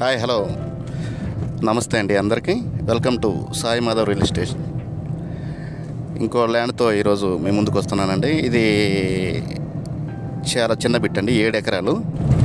Hi hello నమస్తే అండి అందరికీ welcome to Sai Madhav real estate ఇంకో ల్యాండ్తో ఈరోజు మీ ముందుకు వస్తున్నానండి ఇది చాలా చిన్న బిట్ అండి ఏడు ఎకరాలు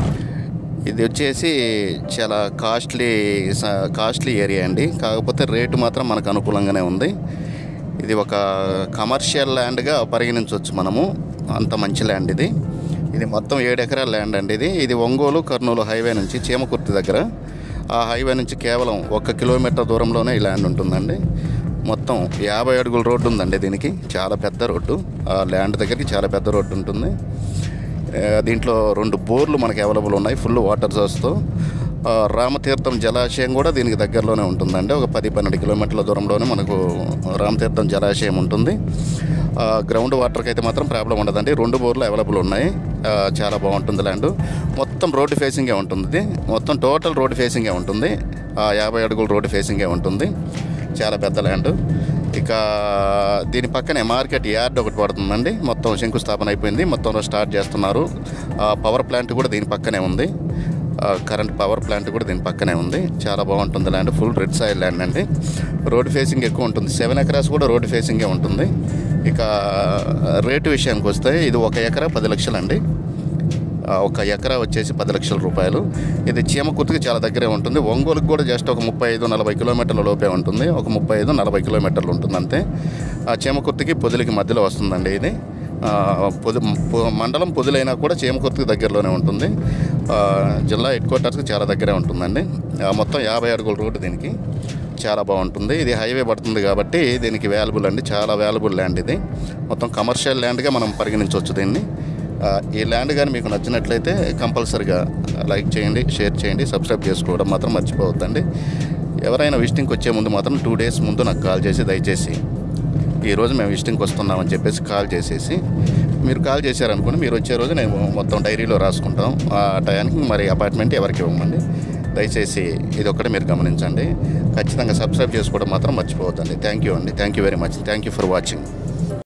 ఇది వచ్చేసి చాలా కాస్ట్లీ స- కాస్ట్లీ ఏరియా అండి కాకపోతే రేటు మాత్రం మనకు అనుకూలంగానే ఉంది ఇది ఒక కమర్షియల్ ల్యాండ్గా పరిగణించవచ్చు మనము అంత మంచి ల్యాండ్ ఇది ఇది మొత్తం ఏడు ఎకరాల ల్యాండ్ అండి ఇది ఇది ఒంగోలు కర్నూలు హైవే నుంచి చీమకుర్తి దగ్గర ఆ హైవే నుంచి కేవలం ఒక కిలోమీటర్ దూరంలోనే ఈ ల్యాండ్ ఉంటుందండి మొత్తం యాభై అడుగుల రోడ్డు ఉందండి దీనికి చాలా పెద్ద రోడ్డు ఆ ల్యాండ్ దగ్గరికి చాలా పెద్ద రోడ్డు ఉంటుంది ఆ, దీంట్లో రెండు బోర్లు మనకి అవైలబుల్ ఉన్నాయి ఫుల్ వాటర్ సోర్స్తో ఆ, రామతీర్థం జలాశయం కూడా దీనికి దగ్గరలోనే ఉంటుందండి ఒక పది పన్నెండు కిలోమీటర్ల దూరంలోనే మనకు రామతీర్థం జలాశయం ఉంటుంది ఆ, గ్రౌండ్ వాటర్కి అయితే మాత్రం ప్రాబ్లం ఉండదండి రెండు బోర్లు అవైలబుల్ ఉన్నాయి ఆ, చాలా బాగుంటుంది ల్యాండ్ మొత్తం రోడ్డు ఫేసింగే ఉంటుంది ఇది. మొత్తం టోటల్ రోడ్డు ఫేసింగే ఉంటుంది ఆ, యాభై అడుగుల రోడ్డు ఫేసింగే ఉంటుంది చాలా పెద్ద ల్యాండ్ ఇక దీని పక్కనే మార్కెట్ యార్డ్ ఒకటి పడుతుందండి మొత్తం శంకుస్థాపన అయిపోయింది మొత్తం స్టార్ట్ చేస్తున్నారు ఆ, పవర్ ప్లాంట్ కూడా దీని పక్కనే ఉంది ఆ, కరెంట్ పవర్ ప్లాంట్ కూడా దీని పక్కనే ఉంది చాలా బాగుంటుంది land full red soil land అండి రోడ్ ఫేసింగ్ ఎక్కువ ఉంటుంది సెవెన్ ఎకరాస్ కూడా రోడ్ ఫేసింగే ఉంటుంది ఇక రేటు విషయానికి వస్తే ఇది ఒక ఎకరా పది లక్షలండి ఆ, ఒక ఎకరా వచ్చేసి పది లక్షల రూపాయలు ఇది చీమకుర్తికి చాలా దగ్గరే ఉంటుంది ఒంగోలుకి కూడా జస్ట్ ఒక ముప్పై ఐదు నలభై కిలోమీటర్ల లోపే ఉంటుంది ఒక ముప్పై ఐదు నలభై కిలోమీటర్లు ఉంటుంది అంతే ఆ చీమకుర్తికి పొదిలికి మధ్యలో వస్తుందండి ఇది ఆ, పొది పొ- మండలం పొదులైనా కూడా చీమకుర్తికి దగ్గరలోనే ఉంటుంది ఆ, జిల్లా హెడ్ క్వార్టర్స్కి చాలా దగ్గరే ఉంటుందండి ఆ, మొత్తం యాభై అడుగుల రోడ్డు దీనికి చాలా బాగుంటుంది ఇది హైవే పడుతుంది కాబట్టి దీనికి వాల్యుబుల్ అండి చాలా వాల్యుబుల్ ల్యాండ్ ఇది మొత్తం కమర్షియల్ ల్యాండ్గా మనం పరిగణించవచ్చు దీన్ని ఆ, ఈ ల్యాండ్ కానీ మీకు నచ్చినట్లయితే కంపల్సరిగా లైక్ చేయండి షేర్ చేయండి సబ్స్క్రైబ్ చేసుకోవడం మాత్రం మర్చిపోవద్దండి ఎవరైనా విజిటింగ్కి వచ్చే ముందు మాత్రం టూ డేస్ ముందు నాకు కాల్ చేసి దయచేసి ఈరోజు మేము విజిటింగ్కి వస్తున్నామని చెప్పేసి కాల్ చేసేసి మీరు కాల్ చేశారనుకోండి మీరు వచ్చే రోజు నేను మొత్తం డైరీలో రాసుకుంటాం ఆ టయానికి మరి అపార్ట్మెంట్ ఎవరికి ఇవ్వమండి దయచేసి ఇది ఒక్కటే మీరు గమనించండి ఖచ్చితంగా సబ్స్క్రైబ్ చేసుకోవడం మాత్రం మర్చిపోవద్దండి థ్యాంక్ యూ అండి thank you very much thank you for watching